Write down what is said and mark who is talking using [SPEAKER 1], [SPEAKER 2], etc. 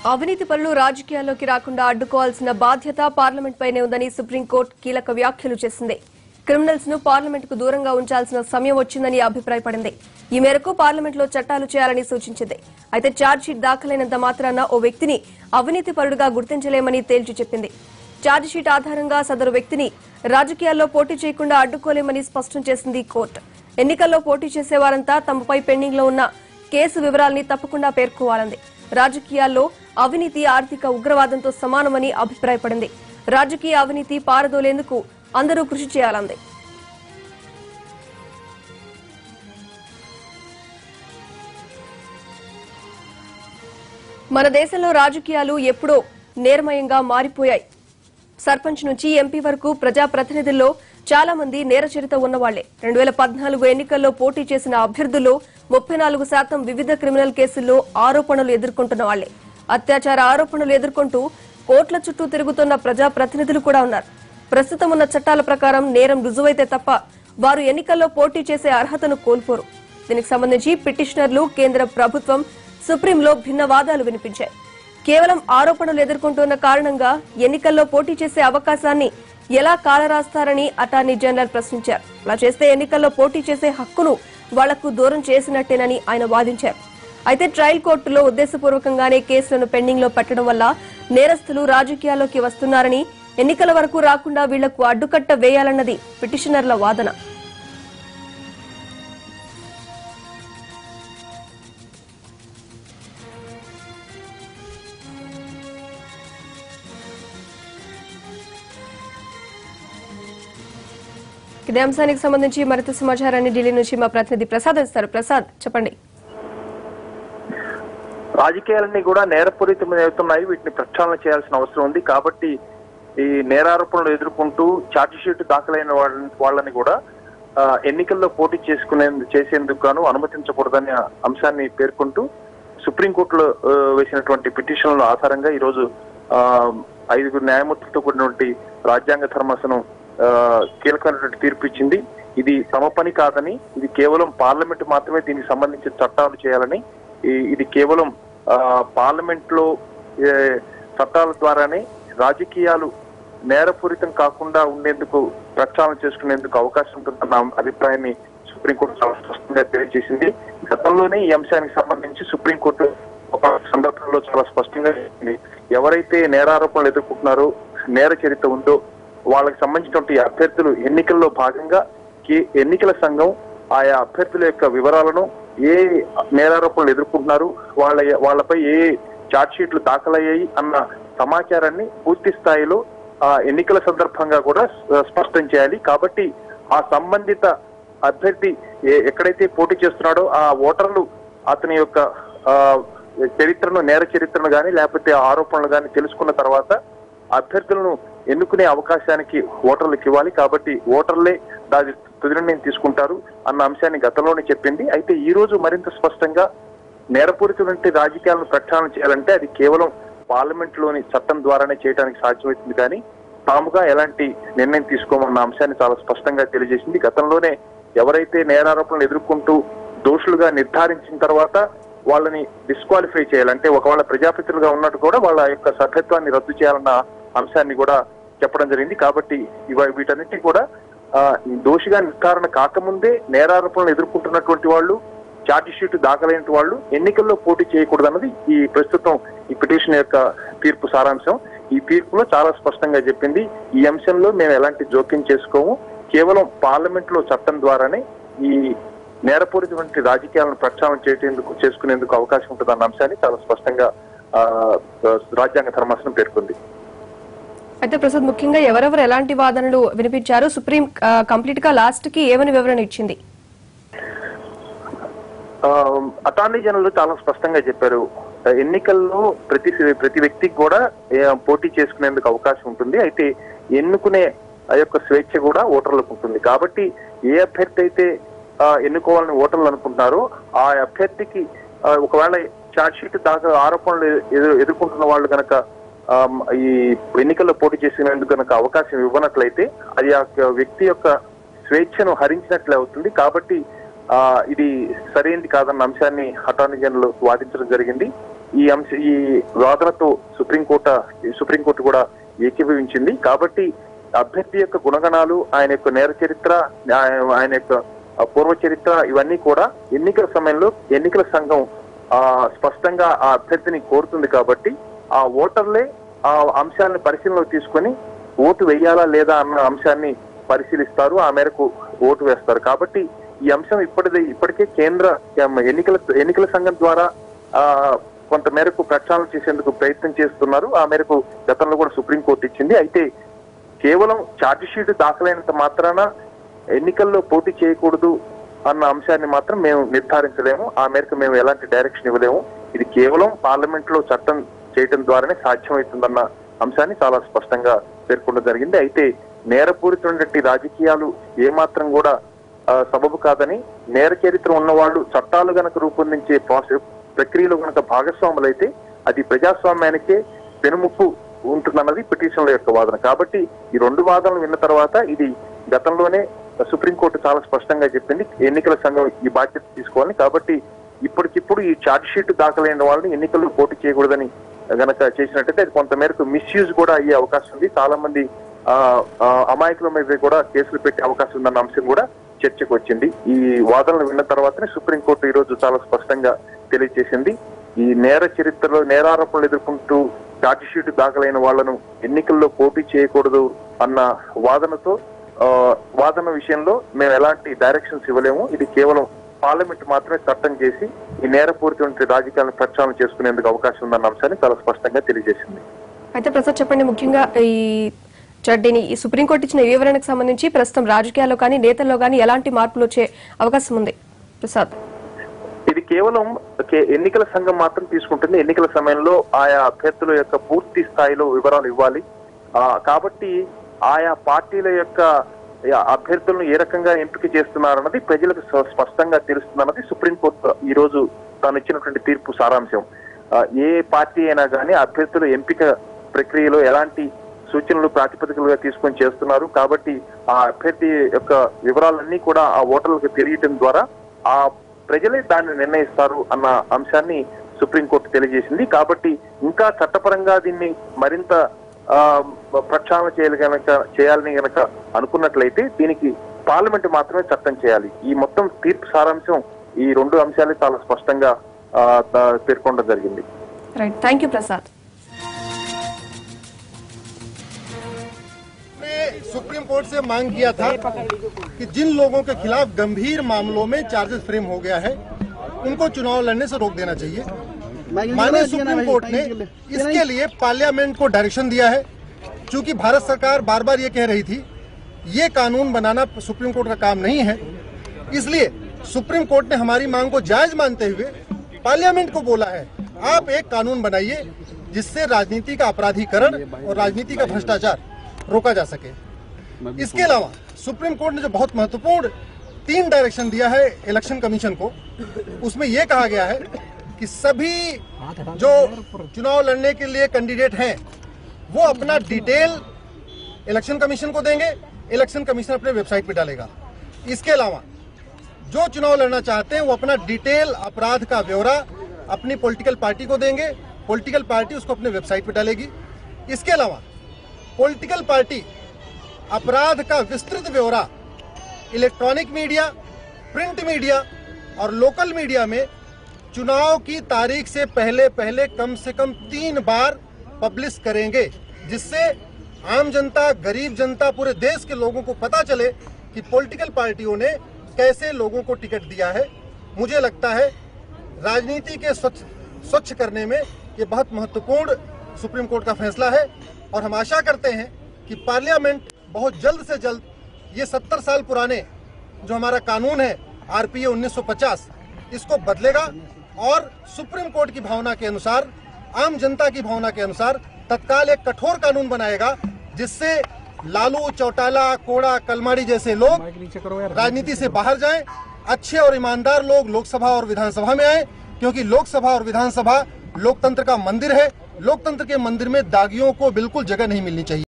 [SPEAKER 1] అవినీతి పనులు రాజకీయాల్లోకి రాకుండా అడ్డుకోవాల్సిన బాధ్యత పార్లమెంట్ పైనే ఉందని సుప్రీంకోర్టు కీలక వ్యాఖ్యలు చేసింది క్రిమినల్స్ ను పార్లమెంట్ కు దూరంగా ఉంచాల్సిన సమయం వచ్చిందని అభిప్రాయపడింది ఈ మేరకు పార్లమెంట్ లో చట్టాలు చేయాలని సూచించింది అయితే ఛార్జ్షీట్ దాఖలైనంత మాత్రాన ఓ వ్యక్తిని అవినీతి పరుడుగా గుర్తించలేమని తేల్చి చెప్పింది ఛార్జ్షీట్ ఆధారంగా సదరు వ్యక్తిని రాజకీయాల్లో పోటీ చేయకుండా అడ్డుకోలేమని స్పష్టం చేసింది కోర్టు ఎన్నికల్లో పోటీ చేసేవారంతా తమపై పెండింగ్ లో ఉన్న కేసు వివరాల్ని తప్పకుండా పేర్కోవాలంది రాజకీయాల్లో అవినీతి ఆర్థిక ఉగ్రవాదంతో సమానమని అభిప్రాయపడింది రాజకీయ అవినీతి పారదోలేందుకు అందరూ కృషి చేయాలంది మన దేశంలో రాజకీయాలు ఎప్పుడో నేర్మయంగా మారిపోయాయి సర్పంచ్ నుంచి ఎంపీ వరకు ప్రజాప్రతినిధుల్లో చాలా మంది నేర చరిత ఉన్నవాళ్లే రెండు వేల పద్నాలుగు ఎన్నికల్లో పోటీ చేసిన అభ్యర్థుల్లో ముప్పై నాలుగు శాతం వివిధ క్రిమినల్ కేసుల్లో ఆరోపణలు ఎదుర్కొంటున్న వాళ్లే అత్యాచార ఆరోపణలు ఎదుర్కొంటూ కోట్ల చుట్టూ తిరుగుతున్న ప్రజాప్రతినిధులు కూడా ఉన్నారు ప్రస్తుతం ఉన్న చట్టాల ప్రకారం నేరం రుజువైతే తప్ప వారు ఎన్నికల్లో పోటీ చేసే అర్హతను కోల్పోరు దీనికి సంబంధించి పిటిషనర్లు కేంద్ర ప్రభుత్వం సుప్రీంలో భిన్న వాదాలు వినిపించాయి కేవలం ఆరోపణలు ఎదుర్కొంటున్న కారణంగా ఎన్నికల్లో పోటీ చేసే అవకాశాన్ని ఎలా కాలరాస్తారని అటార్నీ జనరల్ ప్రశ్నించారు అలా చేస్తే ఎన్నికల్లో పోటీ చేసే హక్కును వాళ్లకు దూరం చేసినట్టేనని ఆయన వాదించారు అయితే ట్రయల్ కోర్టులో ఉద్దేశపూర్వకంగానే కేసులను పెండింగ్ లో పెట్టడం వల్ల నేరస్తులు రాజకీయాల్లోకి వస్తున్నారని ఎన్నికల వరకు రాకుండా వీళ్లకు అడ్డుకట్ట వేయాలన్నది పిటిషనర్ల వాదన ఇదే అంశానికి సంబంధించి మరింత సమాచారాన్ని ఢిల్లీ నుంచి మా ప్రతినిధి ప్రసాద్ ఇస్తారు ప్రసాద్ చెప్పండి
[SPEAKER 2] రాజకీయాలన్నీ కూడా నేరపూరితం అవుతున్నాయి వీటిని ప్రక్షాళన చేయాల్సిన అవసరం ఉంది కాబట్టి ఈ నేరారోపణలు ఎదుర్కొంటూ ఛార్జ్ షీట్ దాఖలైన వాళ్ళని వాళ్ళని కూడా ఆ, ఎన్నికల్లో పోటీ చేసుకునే చేసేందుకు గాను అనుమతించకూడదనే అంశాన్ని పేర్కొంటూ సుప్రీంకోర్టులో ఆ, వేసినటువంటి పిటిషన్ల ఆధారంగా ఈరోజు ఆ, ఐదుగురు న్యాయమూర్తులతో కూడినటువంటి రాజ్యాంగ ధర్మాసనం ఆ, కీలకమైనటువంటి తీర్పు ఇచ్చింది ఇది తమ పని కాదని ఇది కేవలం పార్లమెంట్ మాత్రమే దీనికి సంబంధించిన చట్టాలు చేయాలని ఈ- ఇది కేవలం ఆ, పార్లమెంట్ లో ఏ, చట్టాల ద్వారానే రాజకీయాలు నేరపూరితం కాకుండా ఉండేందుకు ప్రక్షాళన చేసుకునేందుకు అవకాశం ఉంటుందన్న అభిప్రాయాన్ని సుప్రీంకోర్టు చాలా స్పష్టంగా తెలియజేసింది గతంలోనే ఈ అంశానికి సంబంధించి సుప్రీంకోర్టు ఒక సందర్భంలో చాలా స్పష్టంగా చెప్పింది ఎవరైతే నేరారోపణలు ఎదుర్కొంటున్నారో నేర చరిత్ర ఉందో వాళ్ళకి సంబంధించినటువంటి అభ్యర్థులు ఎన్నికల్లో భాగంగా కే- ఎన్నికల సంఘం ఆయా అభ్యర్థుల యొక్క వివరాలను ఏ నేరారోపణలు ఎదుర్కొంటున్నారు వాళ్ళ వాళ్ళపై ఏ ఛార్జ్ షీట్లు దాఖలయ్యాయి అన్న సమాచారాన్ని పూర్తి స్థాయిలో ఆ ఎన్నికల సందర్భంగా కూడా స్ప- స్పష్టం చేయాలి కాబట్టి ఆ సంబంధిత అభ్యర్థి ఏ- ఎక్కడైతే పోటీ చేస్తున్నాడో ఆ ఓటర్లు అతని యొక్క ఆ, చరిత్రను నేర చరిత్రను కానీ లేకపోతే ఆరోపణలు కానీ తెలుసుకున్న తర్వాత అభ్యర్థులను ఎన్నుకునే అవకాశానికి ఓటర్లకు ఇవ్వాలి కాబట్టి ఓటర్లే దాని తుది నిర్ణయం తీసుకుంటారు అన్న అంశాన్ని గతంలోనే చెప్పింది అయితే ఈ రోజు మరింత స్పష్టంగా నేరపూరితమైన రాజకీయాలను ప్రక్షాళన చేయాలంటే అది కేవలం పార్లమెంట్ లోని చట్టం ద్వారానే చేయడానికి సాధ్యమవుతుంది కానీ తాముగా ఎలాంటి నిర్ణయం తీసుకోమన్న అంశాన్ని చాలా స్పష్టంగా తెలియజేసింది గతంలోనే ఎవరైతే నేరారోపణలు ఎదుర్కొంటూ దోషులుగా నిర్ధారించిన తర్వాత వాళ్ళని డిస్క్వాలిఫై చేయాలంటే ఒకవేళ ప్రజాప్రతినిధులుగా ఉన్నట్టు కూడా వాళ్ళ యొక్క సభ్యత్వాన్ని రద్దు చేయాలన్న అంశాన్ని కూడా చెప్పడం జరిగింది కాబట్టి ఇవ వీటన్నిటి కూడా ఆ, దోషిగా నిర్ధారణ కాకముందే నేరారోపణలు ఎదుర్కొంటున్నటువంటి వాళ్ళు ఛార్జ్ షీట్ దాఖలైన వాళ్ళు ఎన్నికల్లో పోటీ చేయకూడదన్నది ఈ ప్రస్తుతం ఈ పిటిషన్ యొక్క తీర్పు సారాంశం ఈ తీర్పులో చాలా స్పష్టంగా చెప్పింది ఈ అంశంలో మేము ఎలాంటి జోక్యం చేసుకోము కేవలం పార్లమెంట్ లో చట్టం ద్వారానే ఈ నేరపూరితమైన రాజకీయాలను ప్రక్షాళన చేసేందుకు చేసుకునేందుకు అవకాశం ఉంటుందన్న అంశాన్ని చాలా స్పష్టంగా ఆ, రాజ్యాంగ ధర్మాసనం పేర్కొంది
[SPEAKER 1] అయితే ప్రసాద్ ముఖ్యంగా ఎవరెవరు ఎలాంటి వాదనలు వినిపించారు సుప్రీం ఆ, కంప్లీట్ గా లాస్ట్ కి ఏమని వివరణ ఇచ్చింది
[SPEAKER 2] ఆ, అటార్నీ జనరల్ చాలా స్పష్టంగా చెప్పారు ఎన్నికల్లో ప్రతి ప్రతి వ్యక్తికి కూడా ఏ, పోటీ చేసుకునేందుకు అవకాశం ఉంటుంది అయితే ఎన్నుకునే ఆ యొక్క స్వేచ్ఛ కూడా ఓటర్లకు ఉంటుంది కాబట్టి ఏ అభ్యర్థి అయితే ఆ, ఎన్నుకోవాలని ఓటర్లు అనుకుంటున్నారో ఆ అభ్యర్థికి ఆ, ఒకవేళ ఛార్జ్ షీట్ దాకా ఆరోపణలు ఎదు- ఎదుర్కొంటున్న వాళ్ళు కనుక ఈ ఎన్నికల్లో పోటీ చేసినందుకు కనుక అవకాశం ఇవ్వనట్లయితే అది ఆ యొక్క వ్యక్తి యొక్క స్వేచ్ఛను హరించినట్లే అవుతుంది కాబట్టి ఆ, ఇది సరైనది కాదన్న అంశాన్ని అటార్నీ జనరల్ వాదించడం జరిగింది ఈ అంశ ఈ వాదనతో సుప్రీంకోర్టు సుప్రీంకోర్టు కూడా ఏకీభవించింది కాబట్టి అభ్యర్థి యొక్క గుణగణాలు ఆయన యొక్క నేర చరిత్ర ఆయన ఆయన యొక్క ఆ, పూర్వ చరిత్ర ఇవన్నీ కూడా ఎన్నికల సమయంలో ఎన్నికల సంఘం ఆ స్పష్టంగా ఆ అభ్యర్థిని కోరుతుంది కాబట్టి ఆ ఓటర్లే ఆ అంశాలను పరిశీలనలో తీసుకొని ఓటు వేయాలా లేదా అన్న అంశాన్ని పరిశీలిస్తారు ఆ మేరకు ఓటు వేస్తారు కాబట్టి ఈ అంశం ఇప్పటిదే ఇప్పటికే కేంద్ర ఎన్నికల ఎన్నికల సంఘం ద్వారా ఆ కొంత మేరకు ప్రక్షాళన చేసేందుకు ప్రయత్నం చేస్తున్నారు ఆ మేరకు గతంలో కూడా సుప్రీంకోర్టు ఇచ్చింది అయితే కేవలం ఛార్జ్ షీట్ దాఖలైనంత మాత్రాన ఎన్నికల్లో పోటీ చేయకూడదు అన్న అంశాన్ని మాత్రం మేము నిర్ధారించలేము ఆ మేరకు మేము ఎలాంటి డైరెక్షన్ ఇవ్వలేము ఇది కేవలం పార్లమెంట్ లో చట్టం చేయడం ద్వారానే సాధ్యమవుతుందన్న అంశాన్ని చాలా స్పష్టంగా పేర్కొనడం జరిగింది అయితే నేరపూరితమైనటువంటి రాజకీయాలు ఏమాత్రం కూడా ఆ, సబబు కాదని నేర చరిత్ర ఉన్నవాళ్ళు చట్టాలు గనక రూపొందించే ప్రాసెస్ ప్రక్రియలో గనక భాగస్వాములైతే అది ప్రజాస్వామ్యానికే పెనుముప్పు ఉంటుందన్నది పిటిషన్ల యొక్క వాదన కాబట్టి ఈ రెండు వాదనలు విన్న తర్వాత ఇది గతంలోనే సుప్రీంకోర్టు చాలా స్పష్టంగా చెప్పింది ఎన్నికల సంఘం ఈ బాధ్యత తీసుకోవాలని కాబట్టి ఇప్పటికిప్పుడు ఈ ఛార్జ్ షీట్ దాఖలైన వాళ్ళని ఎన్నికల్లో పోటీ చేయకూడదని గనక చేసినట్టయితే అది కొంతమేరకు మిస్యూజ్ కూడా అయ్యే అవకాశం ఉంది చాలా మంది ఆ, ఆ, అమాయకుల మీద కూడా కేసులు పెట్టే అవకాశం ఉందన్న అంశం కూడా చర్చకు వచ్చింది ఈ వాదనలు విన్న తర్వాతనే సుప్రీంకోర్టు ఈ రోజు చాలా స్పష్టంగా తెలియజేసింది ఈ నేర చరిత్రలో నేరారోపణలు ఎదుర్కొంటూ ఛార్జ్ షీట్ దాఖలైన వాళ్లను ఎన్నికల్లో పోటీ చేయకూడదు అన్న వాదనతో ఆ, వాదన విషయంలో మేము ఎలాంటి డైరెక్షన్స్ ఇవ్వలేము ఇది కేవలం పార్లమెంట్ మాత్రమే చట్టం చేసి ఈ నేరపూరిత రాజకీయాలను ప్రక్షాళన చేసుకునేందుకు అవకాశం ఉందన్న అంశాన్ని చాలా స్పష్టంగా తెలియజేసింది
[SPEAKER 1] అయితే ప్రసాద్ చెప్పండి ముఖ్యంగా ఈ చడ్డీని ఈ సుప్రీంకోర్టు ఇచ్చిన ఈ వివరణకు సంబంధించి ప్రస్తుతం రాజకీయాల్లో కానీ నేతల్లో కానీ ఎలాంటి మార్పులు వచ్చే అవకాశం ఉంది ప్రసాద్
[SPEAKER 2] ఇది కేవలం కే- ఎన్నికల సంఘం మాత్రం తీసుకుంటుంది ఎన్నికల సమయంలో ఆయా అభ్యర్థుల యొక్క పూర్తి స్థాయిలో వివరాలు ఇవ్వాలి ఆ, కాబట్టి ఆయా పార్టీల యొక్క ఆ, అభ్యర్థులను ఏ రకంగా ఎంపిక చేస్తున్నారన్నది ప్రజలకు స్వ- స్పష్టంగా తెలుస్తుందన్నది సుప్రీంకోర్టు ఈ రోజు తాను ఇచ్చినటువంటి తీర్పు సారాంశం ఆ, ఏ పార్టీ అయినా కానీ అభ్యర్థుల ఎంపిక ప్రక్రియలో ఎలాంటి సూచనలు ప్రాతిపదికలుగా తీసుకొని చేస్తున్నారు కాబట్టి ఆ అభ్యర్థి యొక్క వివరాలన్నీ కూడా ఆ ఓటర్లకు తెలియటం ద్వారా ఆ ప్రజలే దాన్ని నిర్ణయిస్తారు అన్న అంశాన్ని సుప్రీంకోర్టు తెలియజేసింది కాబట్టి ఇంకా చట్టపరంగా దీన్ని మరింత ఆ, ప్రక్షాళన చేయాలి గనక చేయాలని గనక అనుకున్నట్లయితే దీనికి పార్లమెంట్ మాత్రమే చట్టం చేయాలి ఈ మొత్తం తీర్పు సారాంశం ఈ రెండు అంశాలే చాలా స్పష్టంగా ఆ, త- పేర్కొనడం జరిగింది
[SPEAKER 1] రైట్ థ్యాంక్ యూ ప్రసాద్
[SPEAKER 3] ने सुप्रीम कोर्ट से मांग किया था कि जिन लोगों के खिलाफ गंभीर मामलों में चार्जेस फ्रेम हो गया है उनको चुनाव लड़ने से रोक देना चाहिए माननीय सुप्रीम कोर्ट ने इसके लिए पार्लियामेंट को डायरेक्शन दिया है क्योंकि भारत सरकार बार बार ये कह रही थी ये कानून बनाना सुप्रीम कोर्ट का काम नहीं है इसलिए सुप्रीम कोर्ट ने हमारी मांग को जायज मानते हुए पार्लियामेंट को बोला है आप एक कानून बनाइए जिससे राजनीति का अपराधीकरण और राजनीति का भ्रष्टाचार रोका जा सके इसके अलावा सुप्रीम कोर्ट ने जो बहुत महत्वपूर्ण तीन डायरेक्शन दिया है इलेक्शन कमीशन को उसमें यह कहा गया है कि सभी जो चुनाव लड़ने के लिए कैंडिडेट हैं वो अपना डिटेल इलेक्शन कमीशन को देंगे इलेक्शन कमीशन अपने वेबसाइट पे डालेगा इसके अलावा जो चुनाव लड़ना चाहते हैं वो अपना डिटेल अपराध का ब्यौरा अपनी पॉलिटिकल पार्टी को देंगे पॉलिटिकल पार्टी उसको अपने वेबसाइट पे डालेगी इसके अलावा पॉलिटिकल पार्टी अपराध का विस्तृत ब्यौरा इलेक्ट्रॉनिक मीडिया प्रिंट मीडिया और लोकल मीडिया में चुनाव की तारीख से पहले पहले कम से कम तीन बार पब्लिश करेंगे जिससे आम जनता गरीब जनता पूरे देश के लोगों को पता चले कि पॉलिटिकल पार्टियों ने कैसे लोगों को टिकट दिया है मुझे लगता है राजनीति के स्वच्छ स्वच्छ करने में ये बहुत महत्वपूर्ण सुप्रीम कोर्ट का फैसला है और हम आशा करते हैं कि पार्लियामेंट बहुत जल्द से जल्द ये सत्तर साल पुराने जो हमारा कानून है आरपीए 1950 इसको बदलेगा और सुप्रीम कोर्ट की भावना के अनुसार आम जनता की भावना के अनुसार तत्काल एक कठोर कानून बनाएगा जिससे लालू चौटाला कोड़ा कलमाड़ी जैसे लोग राजनीति से बाहर जाएं अच्छे और ईमानदार लोग लोकसभा और विधानसभा में आए क्योंकि लोकसभा और विधानसभा लोकतंत्र का मंदिर है लोकतंत्र के मंदिर में दागियों को बिल्कुल जगह नहीं मिलनी चाहिए